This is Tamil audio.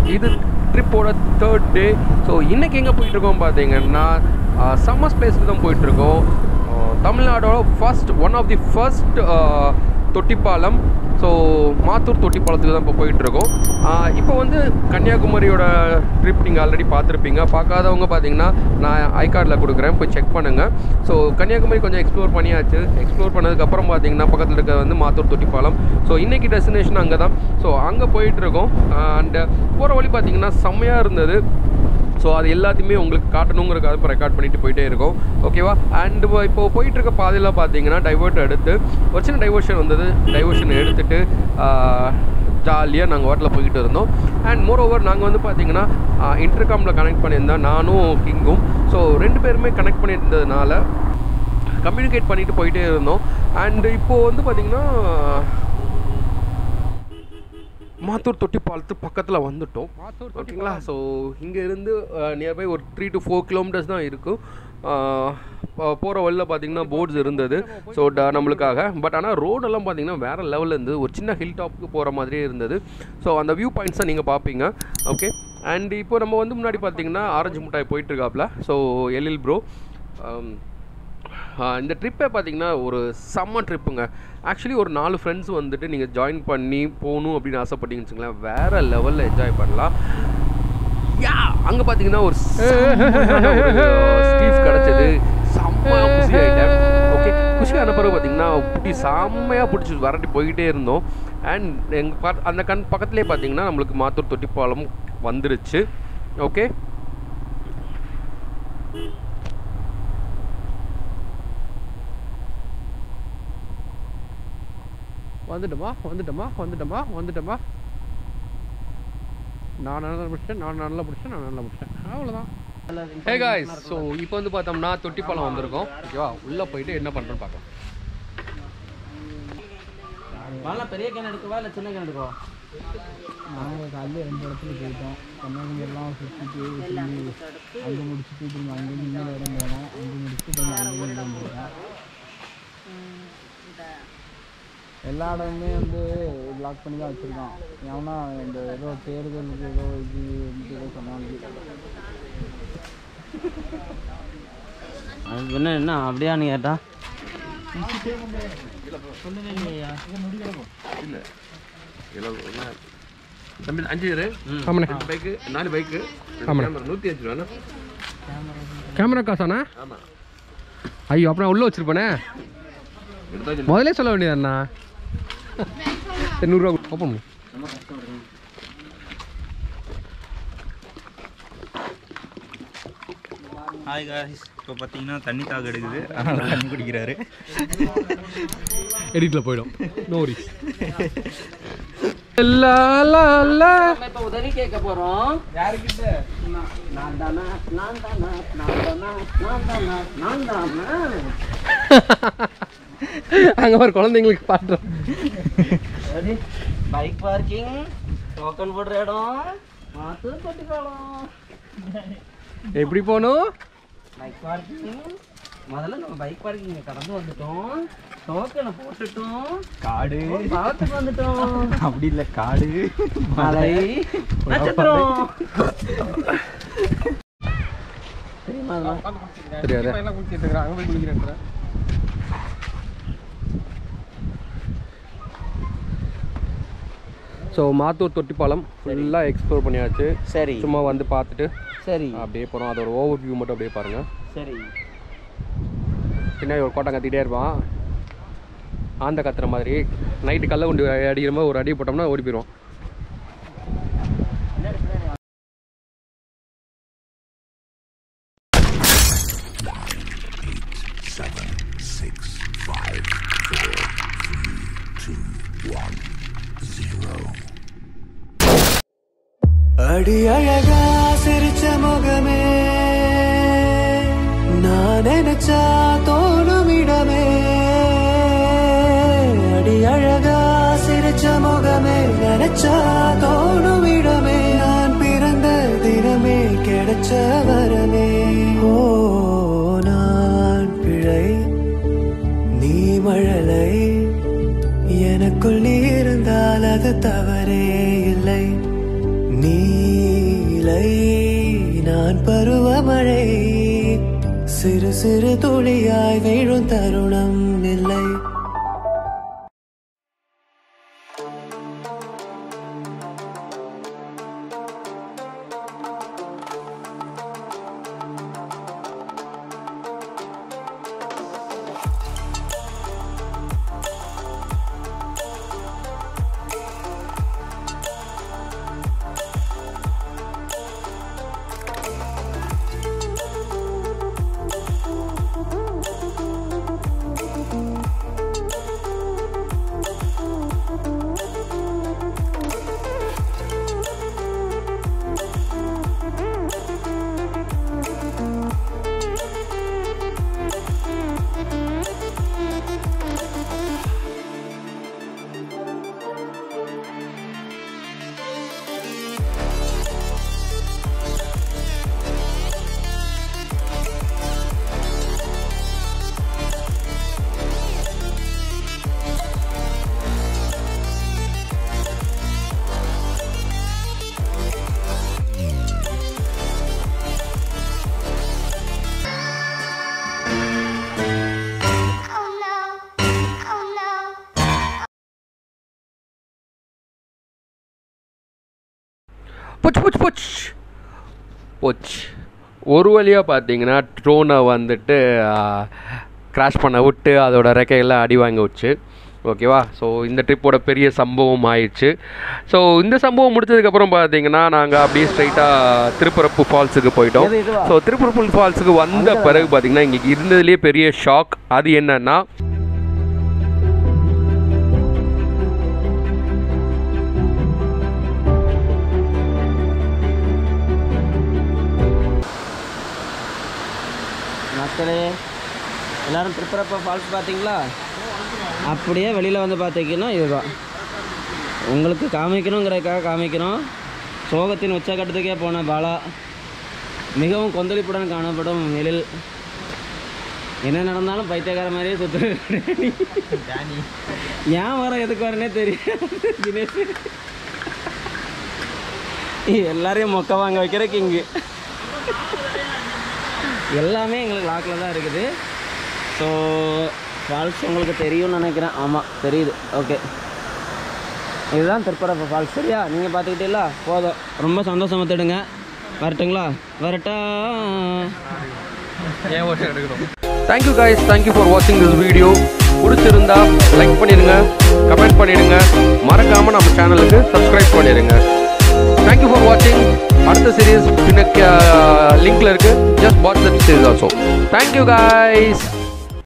இது ட்ரிப்போட தேர்ட் டே ஸோ இன்றைக்கி எங்கே போயிட்டுருக்கோம் பார்த்தீங்கன்னா சம்மர் ஸ்பேஸ்க்கு தான் போயிட்டுருக்கோம் தமிழ்நாடோட first one of the first தொட்டிப்பாலம் ஸோ மாத்தூர் தொட்டிப்பாலத்துக்கு தான் இப்போ போயிட்டுருக்கோம் இப்போ வந்து கன்னியாகுமரியோட ட்ரிப் நீங்கள் ஆல்ரெடி பார்த்துருப்பீங்க பார்க்காதவங்க பார்த்தீங்கன்னா நான் ஐ கார்டில் கொடுக்குறேன் போய் செக் பண்ணுங்கள் ஸோ கன்னியாகுமரி கொஞ்சம் எக்ஸ்ப்ளோர் பண்ணியாச்சு எக்ஸ்ப்ளோர் பண்ணதுக்கப்புறம் பார்த்தீங்கன்னா பக்கத்தில் இருக்கிறது வந்து மாத்தூர் தொட்டிப்பாலம் ஸோ இன்றைக்கி டெஸ்டினேஷன் அங்கே தான் ஸோ அங்கே போயிட்டுருக்கோம் அண்டு போகிற வழி பார்த்தீங்கன்னா செம்மையாக இருந்தது ஸோ அது எல்லாத்தையுமே உங்களுக்கு காட்டணுங்கிறக்காக இப்போ ரெக்கார்ட் பண்ணிட்டு போயிட்டே இருக்கோம் ஓகேவா அண்ட் இப்போ போயிட்டு இருக்க பாதையில் பார்த்தீங்கன்னா டைவர்ட் எடுத்து ஒரு சின்ன டைவர்ஷன் வந்தது டைவர்ஷன் எடுத்துட்டு ஜாலியாக நாங்கள் வாட்டில் போய்கிட்டு இருந்தோம் அண்ட் மோர் ஓவர் நாங்கள் வந்து பார்த்தீங்கன்னா இன்டர்காமில் கனெக்ட் பண்ணியிருந்தோம் நானும் கிங்கும் ஸோ ரெண்டு பேருமே கனெக்ட் பண்ணியிருந்ததுனால கம்யூனிகேட் பண்ணிட்டு போயிட்டே இருந்தோம் அண்ட் இப்போது வந்து பார்த்திங்கன்னா மாத்தூர் தொட்டி பாலத்து பக்கத்தில் வந்துட்டோம் ஓகேங்களா ஸோ இங்கே இருந்து நியர்பை ஒரு த்ரீ டு ஃபோர் கிலோமீட்டர்ஸ் தான் இருக்கும் போகிற வழியில் பார்த்தீங்கன்னா போர்ட்ஸ் இருந்தது ஸோ ட நம்மளுக்காக பட் ஆனால் ரோடெல்லாம் பார்த்தீங்கன்னா வேறு லெவலில் இருந்தது ஒரு சின்ன ஹில் டாப்புக்கு போகிற மாதிரியே இருந்தது ஸோ அந்த வியூ பாயிண்ட்ஸை நீங்கள் பார்ப்பீங்க ஓகே அண்ட் இப்போ நம்ம வந்து முன்னாடி பார்த்தீங்கன்னா ஆரஞ்சு மிட்டாய் போயிட்டுருக்காப்புல ஸோ எழில் ப்ரோ இந்த ட்ரிப்பே பார்த்தீங்கன்னா ஒரு செம்ம ட்ரிப்புங்க ஆக்சுவலி ஒரு நாலு ஃப்ரெண்ட்ஸ் வந்துட்டு நீங்கள் ஜாயின் பண்ணி போகணும் அப்படின்னு ஆசைப்பட்டீங்கன்னு வச்சுங்களேன் வேறு லெவலில் என்ஜாய் பண்ணலாம் யா அங்கே பார்த்தீங்கன்னா ஒரு ஸ்டீவ் கிடச்சது செம்ம குஷி ஆகிட்டேன் ஓகே குஷியான பிறகு பார்த்தீங்கன்னா பிடி செம்மையாக பிடிச்சி வரட்டி போய்கிட்டே இருந்தோம் அண்ட் எங்கள் பா அந்த கண் பக்கத்துலேயே பார்த்தீங்கன்னா நம்மளுக்கு மாத்தூர் தொட்டிப்பாலம் வந்துருச்சு ஓகே வந்துட்டோமா வந்துட்டோமா வந்துட்டோமா வந்துட்டோமா நான் நல்லா பிடிச்சேன் நான் நல்லா பிடிச்சேன் நான் நல்லா பிடிச்சேன் அவ்வளோதான் ஹே காய்ஸ் ஸோ இப்போ வந்து பார்த்தோம்னா தொட்டிப்பாலம் வந்திருக்கோம் ஓகேவா உள்ளே போயிட்டு என்ன பண்ணுறோன்னு பார்க்கலாம் வாழ பெரிய கேன் எடுக்கவா இல்லை சின்ன கேன் எடுக்கவா நாங்கள் காலையில் ரெண்டு இடத்துல போயிட்டோம் கன்னியாகுமரி எல்லாம் சுற்றிட்டு அங்கே முடிச்சுட்டு திரும்ப அங்கே இன்னொரு இடம் போனோம் அங்கே முடிச்சுட்டு திரும்ப அங்கே ஒரு இடம் போனோம் எல்லா இடமுமே வந்து பிளாக் பண்ணி தான் வச்சுருக்கான் ஏன்னா இந்த ஏதோ தேர்தலுக்கு ஏதோ இது வந்து ஏதோ சொன்னாங்க அது என்ன என்ன அப்படியான்னு கேட்டா தம்பி அஞ்சு பேர் ஆமாண்ணே பைக்கு நாலு பைக்கு ஆமாண்ணே நூற்றி அஞ்சு ரூபாண்ணா கேமரா காசாண்ணா ஆமாம் ஐயோ அப்புறம் உள்ளே வச்சிருப்பானே முதல்ல சொல்ல வேண்டியதாண்ணா நூறுரூவா ஓப்பன் பண்ணு ஹாய் காய்ஸ் இப்போ பார்த்தீங்கன்னா தண்ணி தாக எடுக்குது அதனால தண்ணி குடிக்கிறாரு எடிட்டில் போயிடும் நோரி நம்ம இப்போ உதவி கேட்க போறோம் யாருக்கிட்ட நான் தானா நான் தானா நான் தானா நான் தானா நான் தானா அங்கே ஒரு குழந்தைங்களுக்கு பாட்டுறோம் ரெடி பைக் பார்க்கிங் டோக்கன் போடுற இடம் மாத்து கொட்டிக்காலம் எப்படி போகணும் பைக் பார்க்கிங் முதல்ல நம்ம பைக் பார்க்கிங் கடந்து வந்துட்டோம் டோக்கனை போட்டுட்டோம் காடு பாலத்துக்கு வந்துட்டோம் அப்படி இல்லை காடு மலை நட்சத்திரம் தெரியுமா அதெல்லாம்? தெரியாது ஸோ மாத்தூர் தொட்டிப்பாலம் ஃபுல்லாக எக்ஸ்ப்ளோர் பண்ணியாச்சு சரி சும்மா வந்து பார்த்துட்டு சரி அப்படியே போகிறோம் அதோட ஓவர் வியூ மட்டும் அப்படியே பாருங்கள் சரி பின்னாடி ஒரு கோட்டை கத்திக்கிட்டே இருப்பான் ஆந்த கத்துற மாதிரி நைட்டு கல்ல கொண்டு அடிக்கிற மாதிரி ஒரு அடி போட்டோம்னா ஓடி போயிடுவோம் அடி அழகா சிரிச்ச முகமே நான் நினைச்சா தோணும் இடமே அடி அழகா சிரிச்ச முகமே நினைச்சா தோணும் இடமே நான் பிறந்த தினமே கிடைச்ச வரமே ஓ நான் பிழை நீ மழலை எனக்குள் நீ இருந்தால் அது தவறே இல்லை நீலை நான் பருவமழை சிறு சிறு துளியாய் வீழும் தருணம் இல்லை Oh no. Oh no. புச் புச் புச் புச் ஒரு வழியாக பார்த்தீங்கன்னா ட்ரோனை வந்துட்டு கிராஷ் பண்ண விட்டு அதோட ரெக்கையெல்லாம் அடி வாங்க வச்சு ஓகேவா ஸோ இந்த ட்ரிப்போட பெரிய சம்பவம் ஆயிடுச்சு ஸோ இந்த சம்பவம் முடிச்சதுக்கப்புறம் பார்த்தீங்கன்னா நாங்கள் அப்படியே ஸ்ட்ரைட்டாக திருப்பரப்பு ஃபால்ஸுக்கு போயிட்டோம் ஸோ திருப்பரப்பு ஃபால்ஸுக்கு வந்த பிறகு பார்த்தீங்கன்னா இங்கே இருந்ததுலேயே பெரிய ஷாக் அது என்னன்னா மக்களே எல்லாரும் திருப்பரப்ப ஃபால்ஸ் பார்த்தீங்களா அப்படியே வெளியில் வந்து பார்த்தீங்கன்னா இதுதான் உங்களுக்கு காமிக்கணுங்கிறதுக்காக காமிக்கணும் சோகத்தின் உச்சக்கட்டத்துக்கே போன பாலா மிகவும் கொந்தளிப்புடன் காணப்படும் எழில் என்ன நடந்தாலும் பைத்தியக்கார மாதிரியே சுற்று ஏன் வர எதுக்கு வரனே தெரியும் தினேஷ் எல்லாரையும் மொக்க வாங்க வைக்கிற கிங்கு எல்லாமே எங்களுக்கு லாக்கில் தான் இருக்குது ஸோ ஃபால்ஸ் உங்களுக்கு தெரியும்னு நினைக்கிறேன் ஆமாம் தெரியுது ஓகே இதுதான் திருப்பரப்பு ஃபால்ஸ் சரியா நீங்கள் பார்த்துக்கிட்டீங்களா போதும் ரொம்ப சந்தோஷமா தேடுங்க வரட்டுங்களா வரட்டா தேங்க்யூ guys தேங்க்யூ ஃபார் வாட்சிங் திஸ் வீடியோ பிடிச்சிருந்தா லைக் பண்ணிடுங்க கமெண்ட் பண்ணிடுங்க மறக்காமல் நம்ம சேனலுக்கு சப்ஸ்கிரைப் பண்ணிடுங்க தேங்க்யூ ஃபார் வாட்சிங் அடுத்த சீரீஸ் பின்ன லிங்க்ல இருக்கு just watch that series also thank you guys